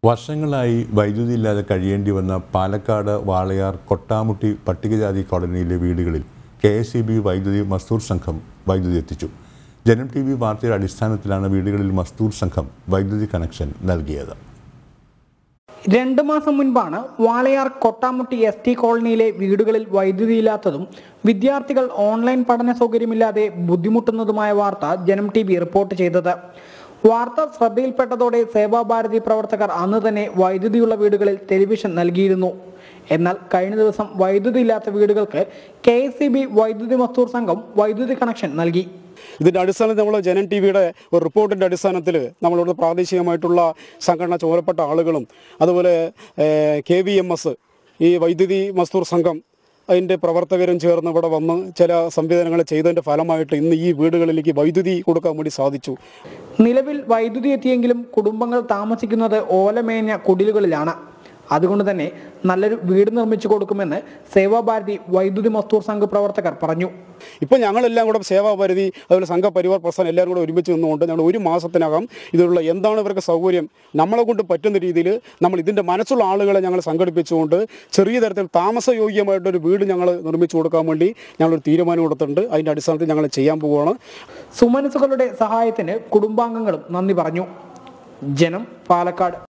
വർഷങ്ങളായി വൈദ്യുതി ഇല്ലാതെ കഴിയേണ്ടി വന്ന പാലക്കാട് വാളയാർ കൊട്ടാമുട്ടി പട്ടികജാതി കോളനിയിലെ വീടുകളിൽ കെ എസ് ഇ ബി വൈദ്യുതി മസ്തൂർ സംഘം വൈദ്യുതി എത്തിച്ചു ജനം ടി വി വാർത്തയുടെ അടിസ്ഥാനത്തിലാണ് വീടുകളിൽ മസ്തൂർ സംഘം വൈദ്യുതി കണക്ഷൻ നൽകിയത് രണ്ട് മാസം മുൻപാണ് വാളയാർ കൊട്ടാമുട്ടി എസ് ടി കോളനിയിലെ വീടുകളിൽ വൈദ്യുതിയില്ലാത്തതും വിദ്യാർത്ഥികൾ ഓൺലൈൻ പഠന സൗകര്യമില്ലാതെ ബുദ്ധിമുട്ടുന്നതുമായ വാർത്ത ജനം ടി വി റിപ്പോർട്ട് ചെയ്തത് വാർത്ത ശ്രദ്ധയിൽപ്പെട്ടതോടെ സേവാഭാരതി പ്രവർത്തകർ അന്ന് തന്നെ വൈദ്യുതിയുള്ള വീടുകളിൽ ടെലിവിഷൻ നൽകിയിരുന്നു എന്നാൽ കഴിഞ്ഞ ദിവസം വൈദ്യുതി ഇല്ലാത്ത വീടുകൾക്ക് കെ വൈദ്യുതി മസ്തൂർ സംഘം വൈദ്യുതി കണക്ഷൻ നൽകി ഇതിൻ്റെ അടിസ്ഥാനത്തിൽ നമ്മൾ ജനൻ ടി വിയുടെ ഒരു റിപ്പോർട്ടിൻ്റെ അടിസ്ഥാനത്തിൽ നമ്മളിവിടെ പ്രാദേശികമായിട്ടുള്ള സംഘടന ചുമതലപ്പെട്ട ആളുകളും അതുപോലെ കെ വി എം എസ് ഈ വൈദ്യുതി മസ്തൂർ സംഘം അതിൻ്റെ പ്രവർത്തകരും ചേർന്ന് ഇവിടെ വന്ന് ചില സംവിധാനങ്ങൾ ചെയ്തതിൻ്റെ ഫലമായിട്ട് ഇന്ന് ഈ വീടുകളിലേക്ക് വൈദ്യുതി കൊടുക്കാൻ വേണ്ടി സാധിച്ചു നിലവിൽ വൈദ്യുതി എത്തിയെങ്കിലും കുടുംബങ്ങൾ താമസിക്കുന്നത് ഓലമേഞ്ഞ കുടിലുകളിലാണ് അതുകൊണ്ട് തന്നെ നല്ലൊരു വീട് നിർമ്മിച്ചു കൊടുക്കുമെന്ന് സേവാഭാരതി വൈദ്യുതി മസ്തൂർ സംഘ പ്രവർത്തകർ പറഞ്ഞു ഇപ്പോൾ ഞങ്ങളെല്ലാം കൂടെ സേവാപരിധി അതുപോലെ സംഘപരിവാർ പ്രസ്ഥാനം എല്ലാവരും കൂടെ ഒരുമിച്ച് നിന്നുകൊണ്ട് ഞങ്ങൾ ഒരു മാസത്തിനകം ഇതിലുള്ള എന്താണ് ഇവർക്ക് സൗകര്യം നമ്മളെ കൊണ്ട് പറ്റുന്ന രീതിയിൽ നമ്മൾ ഇതിൻ്റെ മനസ്സുള്ള ആളുകളെ ഞങ്ങൾ സംഘടിപ്പിച്ചുകൊണ്ട് ചെറിയ തരത്തിൽ താമസയോഗ്യമായിട്ടൊരു വീട് ഞങ്ങൾ നിർമ്മിച്ചു കൊടുക്കാൻ വേണ്ടി ഞങ്ങളൊരു തീരുമാനം കൊടുത്തിട്ടുണ്ട് അതിൻ്റെ അടിസ്ഥാനത്തിൽ ഞങ്ങൾ ചെയ്യാൻ പോവുകയാണ് സുമനസുകളുടെ സഹായത്തിന് കുടുംബാംഗങ്ങളും നന്ദി പറഞ്ഞു ജനം പാലക്കാട്